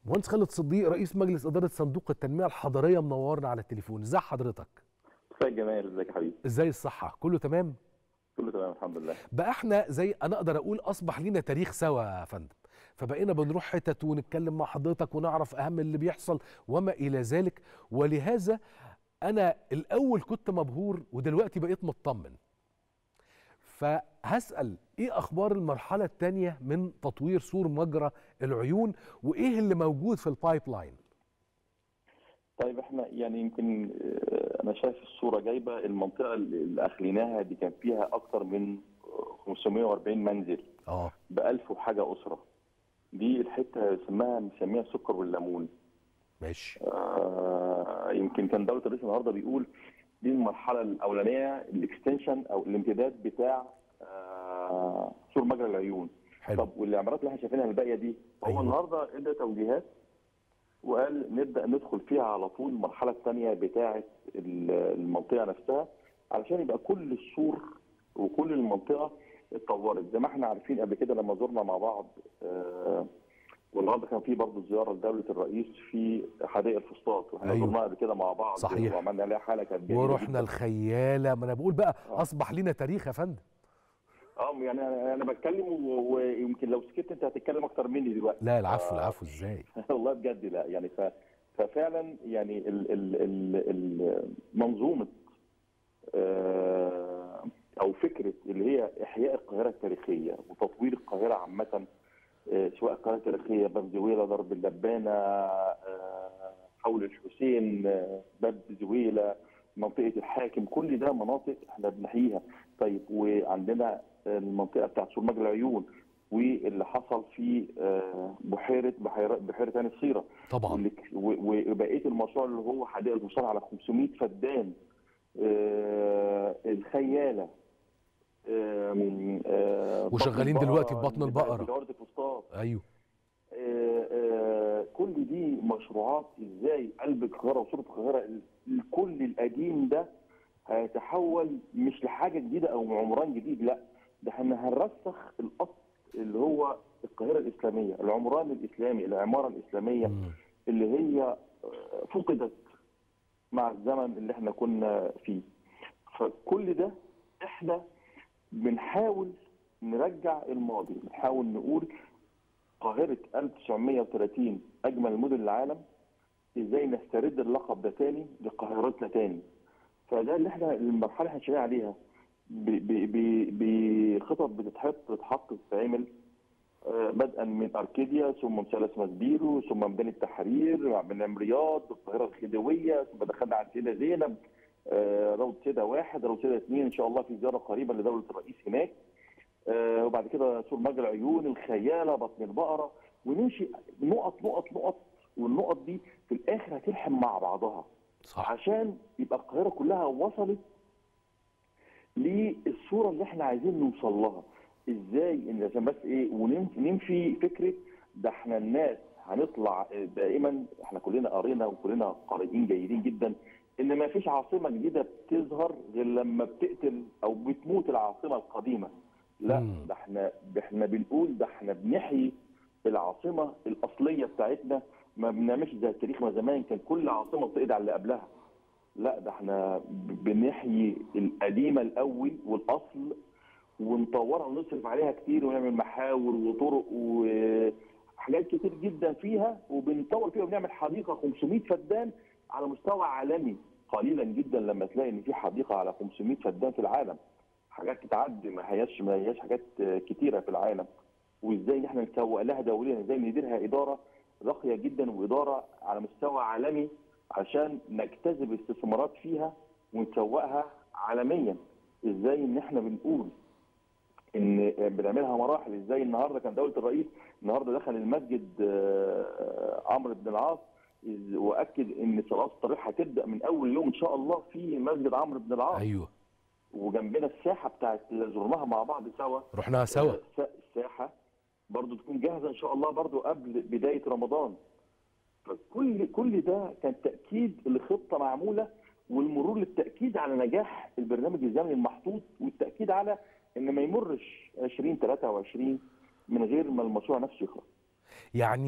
مهندس خالد صديق رئيس مجلس اداره صندوق التنميه الحضريه منورنا على التليفون ازي حضرتك مساء الجمال ازيك يا حبيبي ازاي الصحه كله تمام كله تمام الحمد لله بقى احنا زي انا اقدر اقول اصبح لينا تاريخ سوا يا فندم فبقينا بنروح حتت ونتكلم مع حضرتك ونعرف اهم اللي بيحصل وما الى ذلك ولهذا انا الاول كنت مبهور ودلوقتي بقيت مطمن فهسال ايه اخبار المرحله الثانيه من تطوير سور مجرى العيون وايه اللي موجود في البايب لاين طيب احنا يعني يمكن آه، انا شايف الصوره جايبه المنطقه اللي اخليناها دي كان فيها اكتر من 540 منزل اه ب 1000 وحاجه اسره دي الحته اسمها مسميها السكر والليمون ماشي آه يمكن كان دوله الرئيس النهارده بيقول دي المرحله الاولانيه الاكستنشن او الامتداد بتاع آه سور مجرى العيون حلو طب والعمارات اللي احنا شايفينها الباقيه دي هو أيوة. النهارده ادى توجيهات وقال نبدا ندخل فيها على طول المرحله الثانيه بتاعه ال- المنطقه نفسها علشان يبقى كل السور وكل المنطقه اتطورت زي ما احنا عارفين قبل كده لما زرنا مع بعض آه والنهارده كان في برضه زياره لدوله الرئيس في حدائق الفسطاط واحنا أيوة. زرناها قبل كده مع بعض صحيح. وعملنا عليها حاله كانت جميلة ورحنا جداً. الخياله ما انا بقول بقى آه. اصبح لينا تاريخ يا فندم اه يعني انا أنا بتكلم و- ويمكن لو سكت انت هتتكلم اكتر مني دلوقتي لا العفو آه. العفو ازاي والله بجد لا يعني ف ففعلا يعني ال ال ال ال منظومه آه، او فكره اللي هي احياء القاهره التاريخيه وتطوير القاهره عامه آه، سواء القاهره التاريخيه باب زويله درب اللبانه آه، حول الحسين آه، باب زويله منطقه الحاكم كل ده مناطق احنا بنحييها طيب وعندنا المنطقه بتاعت سور مجرى العيون واللي حصل في آه، بحيره بحيره بحيره عين الصيره طبعا واللي- و- وبقيه المشروع اللي هو حدائق الفسطاط على 500 فدان آه، الخياله آم، آه، وشغالين بطن دلوقتي البقرة، في بطن البقرة. اللي جوارة الفسطاط ايوه آه، آه، كل دي مشروعات ازاي قلب القاهره وصوره القاهره الكل القديم ده هيتحول مش لحاجه جديده او عمران جديد لا ده احنا هنرسخ الاصل اللي هو القاهره الاسلاميه العمران الاسلامي العماره الاسلاميه مم. اللي هي آه، فقدت مع الزمن اللي احنا كنا فيه فكل ده احنا بنحاول نرجع الماضي بنحاول نقول قاهرة 1930 أجمل مدن العالم إزاي نسترد اللقب ده تاني لقاهرتنا تاني فده اللي احنا المرحلة اللي احنا شغالين عليها ب- ب- ب- بخطط بتتحط بتتحط بتتعمل آه، بدءا من اركيديا ثم مثلث مسبيرو ثم ميدان التحرير من رياض القاهره الخديويه ثم دخلنا على السيده زينب آه، روضه سيده واحد روضه سيده اثنين ان شاء الله في زياره قريبه لدوله الرئيس هناك آه، وبعد كده سور مجرى العيون الخياله بطن البقره ونمشي نقط نقط نقط والنقط دي في الاخر هتلحم مع بعضها صح عشان يبقى القاهره كلها وصلت للصوره اللي احنا عايزين نوصل لها ازاي ان عشان بس ايه وننفي فكره ده احنا الناس هنطلع دائما احنا كلنا قرينا وكلنا قارئين جيدين جدا ان ما فيش عاصمه جديده بتظهر غير لما بتقتل او بتموت العاصمه القديمه لا مم. ده احنا ده احنا بنقول ده احنا بنحيي العاصمه الاصليه بتاعتنا ما بنعملش زي التاريخ ما زمان كان كل عاصمه بتقضي على اللي قبلها لا ده احنا ب- بنحيي القديمه الاول والاصل ونطورها ونصرف عليها كتير ونعمل محاور وطرق وحاجات كتير جدا فيها وبنطور فيها وبنعمل حديقه 500 فدان على مستوى عالمي قليلا جدا لما تلاقي ان في حديقه على 500 فدان في العالم حاجات تتعدي ما هياش ما هياش حاجات كتيره في العالم وازاي ان احنا نسوق لها دوليا ازاي نديرها اداره راقيه جدا واداره على مستوى عالمي عشان نجتذب استثمارات فيها ونسوقها عالميا ازاي ان احنا بنقول ان بنعملها مراحل ازاي النهارده كان دوله الرئيس النهارده دخل المسجد آه، عمرو بن العاص إز- واكد ان صلاه التراويح هتبدا من اول يوم ان شاء الله في مسجد عمرو بن العاص ايوه وجنبنا الساحه بتاعت اللي زرناها مع بعض سوا رحناها سوا الس- الساحه برضو تكون جاهزه ان شاء الله برضو قبل بدايه رمضان فكل كل ده كان تاكيد لخطه معموله والمرور للتاكيد على نجاح البرنامج الزمني المحطوط والتاكيد على ان ما يمرش 20 23 من غير ما المشروع نفسه يخلص يعني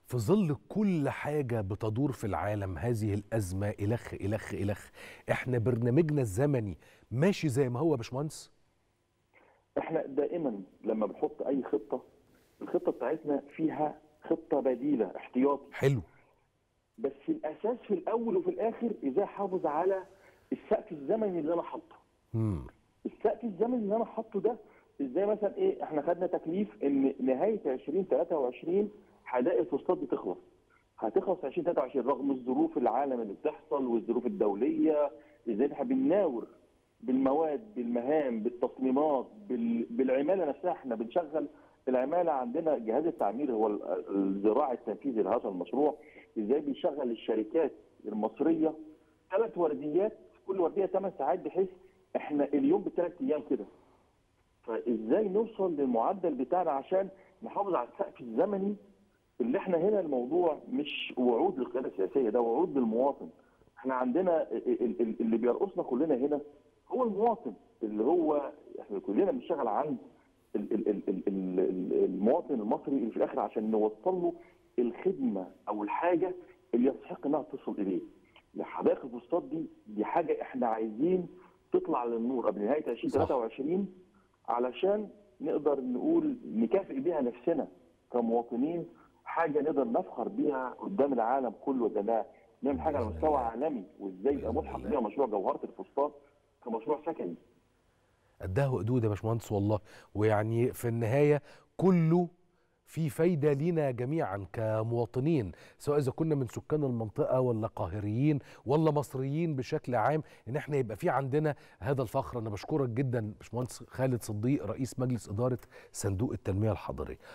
في ظل كل حاجة بتدور في العالم هذه الأزمة إلخ إلخ إلخ إحنا برنامجنا الزمني ماشي زي ما هو يا باشمهندس احنا دائما لما بنحط اي خطه الخطه بتاعتنا فيها خطه بديله احتياطي حلو بس الاساس في الاول وفي الاخر ازاي احافظ على السقف الزمني اللي انا حاطه مم. السقف الزمني اللي انا حاطه ده ازاي مثلا ايه احنا خدنا تكليف ان نهايه 2023 حدائق الفسطاط دي تخلص هتخلص في 2023 رغم الظروف العالم اللي بتحصل والظروف الدوليه ازاي احنا بنناور بالمواد بالمهام بالتصميمات بال... بالعماله نفسها احنا بنشغل العماله عندنا جهاز التعمير هو ال- الذراع التنفيذي لهذا المشروع ازاي بيشغل الشركات المصريه ثلاث ورديات كل ورديه 8 ساعات بحيث احنا اليوم بثلاث ايام كده فازاي نوصل للمعدل بتاعنا عشان نحافظ على السقف الزمني اللي احنا هنا الموضوع مش وعود للقياده السياسيه ده وعود للمواطن احنا عندنا ال- ال- ال- اللي بيرقصنا كلنا هنا هو المواطن اللي هو احنا كلنا بنشتغل عند ال- ال- ال- ال- ال- ال- المواطن المصري اللي في الاخر عشان نوصل له الخدمه او الحاجه اللي يستحق انها تصل اليه. حدائق الفسطاط دي دي حاجه احنا عايزين تطلع للنور قبل نهايه 2023 علشان نقدر نقول نكافئ بيها نفسنا كمواطنين حاجه نقدر نفخر بيها قدام العالم كله ده لا نعمل حاجه على مستوى عالمي وازاي يبقى ملحق بيها مشروع جوهره الفسطاط كمشروع سكني قدها وقدود يا باشمهندس والله ويعني في النهاية كله في فايدة لينا جميعا كمواطنين سواء إذا كنا من سكان المنطقة ولا قاهريين ولا مصريين بشكل عام إن احنا يبقى في عندنا هذا الفخر أنا بشكرك جدا باشمهندس خالد صديق رئيس مجلس إدارة صندوق التنمية الحضرية